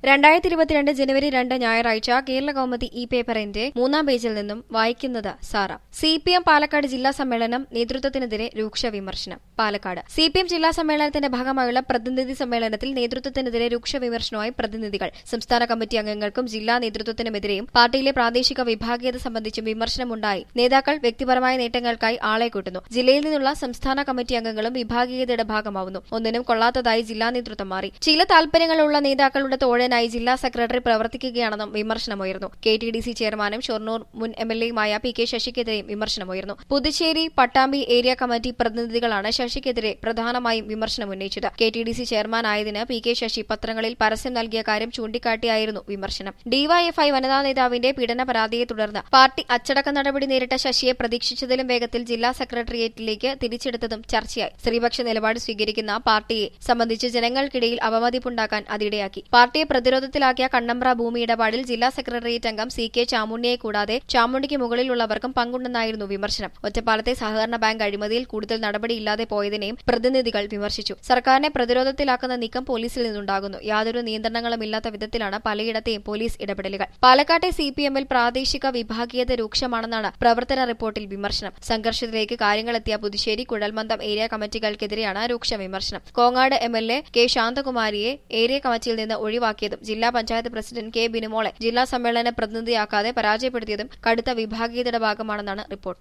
രണ്ടായിരത്തി ഇരുപത്തിരണ്ട് ജനുവരി രണ്ട് ഞായറാഴ്ച കേരള കൗമുദി ഇ പേപ്പറിന്റെ മൂന്നാം പേജിൽ നിന്നും വായിക്കുന്നത് Sara C P M Palakkad ജില്ലാ സമ്മേളനം നേതൃത്വത്തിനെതിരെ രൂക്ഷ വിമർശനം പാലക്കാട് സി പി എം ജില്ലാ സമ്മേളനത്തിന്റെ ഭാഗമായുള്ള പ്രതിനിധി സമ്മേളനത്തിൽ നേതൃത്വത്തിനെതിരെ രൂക്ഷ വിമർശനവുമായി പ്രതിനിധികൾ സംസ്ഥാന കമ്മിറ്റി അംഗങ്ങൾക്കും ജില്ലാ നേതൃത്വത്തിനുമെതിരെയും പാർട്ടിയിലെ പ്രാദേശിക വിഭാഗീയത സംബന്ധിച്ചും വിമർശനമുണ്ടായി നേതാക്കൾ വ്യക്തിപരമായ നേട്ടങ്ങൾക്കായി ആളെ കൂട്ടുന്നു ജില്ലയിൽ നിന്നുള്ള സംസ്ഥാന കമ്മിറ്റി അംഗങ്ങളും വിഭാഗീയതയുടെ ഭാഗമാവുന്നു ഒന്നിനും കൊള്ളാത്തതായി ജില്ലാ നേതൃത്വം മാറി ചില താൽപര്യങ്ങളുള്ള നേതാക്കളുടെ തോഴനായി ജില്ലാ സെക്രട്ടറി പ്രവർത്തിക്കുകയാണെന്നും വിമർശനമുയർന്നു കെ ടി ഡി സി ചെയർമാനും ഷൊർണൂർ മുൻ എം എൽ എയുമായ പി കെ ശശിക്കെതിരെയും വിമർശനമുയർന്നു പുതുച്ചേരി പട്ടാമ്പി ഏരിയ കമ്മിറ്റി പ്രതിനിധികളാണ് ശശിക്കെതിരെ പ്രധാനമായും വിമർശനമുന്നയിച്ചത് കെ ടി ഡി സി ചെയർമാനായതിന് പി കെ ശശി പത്രങ്ങളിൽ പരസ്യം നൽകിയ കാര്യം ചൂണ്ടിക്കാട്ടിയായിരുന്നു വിമർശനം ഡിവൈഎഫ്ഐ വനിതാ നേതാവിന്റെ പീഡന പരാതിയെ തുടർന്ന് പാർട്ടി അച്ചടക്ക നടപടി നേരിട്ട ശശിയെ പ്രതീക്ഷിച്ചതിലും വേഗത്തിൽ ജില്ലാ സെക്രട്ടേറിയറ്റിലേക്ക് തിരിച്ചെടുത്തതും ചർച്ചയായി സ്ത്രീപക്ഷ നിലപാട് സ്വീകരിക്കുന്ന പാർട്ടിയെ സംബന്ധിച്ച് ജനങ്ങൾക്കിടയിൽ അവമതിപ്പുണ്ടാക്കാൻ അതിടയാക്കി പാർട്ടിയെ പ്രതിരോധത്തിലാക്കിയ കണ്ണമ്പ്ര ഭൂമി ഇടപാടിൽ ജില്ലാ സെക്രട്ടേറിയറ്റ് അംഗം സി കെ ചാമുണ്ണിയെ കൂടാതെ ചാമുണ്ണിക്ക് മുകളിലുള്ളവർക്കും പങ്കുണ്ടെന്നായിരുന്നു വിമർശനം ഒറ്റപ്പാലത്തെ സഹകരണ ബാങ്ക് അഴിമതിയിൽ കൂടുതൽ നടപടിയില്ലാതെ പോയതിനെയും പ്രതിനിധികൾ വിമർശിച്ചു സർക്കാരിനെ പ്രതിരോധത്തിലാക്കുന്ന നീക്കം പോലീസിൽ നിന്നുണ്ടാകുന്നു യാതൊരു നിയന്ത്രണങ്ങളുമില്ലാത്ത വിധത്തിലാണ് പലയിടത്തെയും പോലീസ് ഇടപെടലുകൾ പാലക്കാട്ടെ സി പി എമ്മിൽ പ്രാദേശിക വിഭാഗീയത രൂക്ഷമാണെന്നാണ് പ്രവർത്തന റിപ്പോർട്ടിൽ വിമർശനം സംഘർഷത്തിലേക്ക് കാര്യങ്ങളെത്തിയ പുതുശ്ശേരി കുഴൽമന്ദം ഏരിയ കമ്മിറ്റികൾക്കെതിരെയാണ് രൂക്ഷ വിമർശനം Kongad M L A K ശാന്തകുമാരിയെ ഏരിയ കമ്മിറ്റിയിൽ നിന്ന് ഒഴിവാക്കിയതും ജില്ലാ പഞ്ചായത്ത് പ്രസിഡന്റ് കെ ബിനുമോളെ ജില്ലാ സമ്മേളന പ്രതിനിധിയാക്കാതെ പരാജയപ്പെടുത്തിയതും കടുത്ത വിഭാഗീയതയുടെ ഭാഗമാണെന്നാണ് റിപ്പോർട്ട്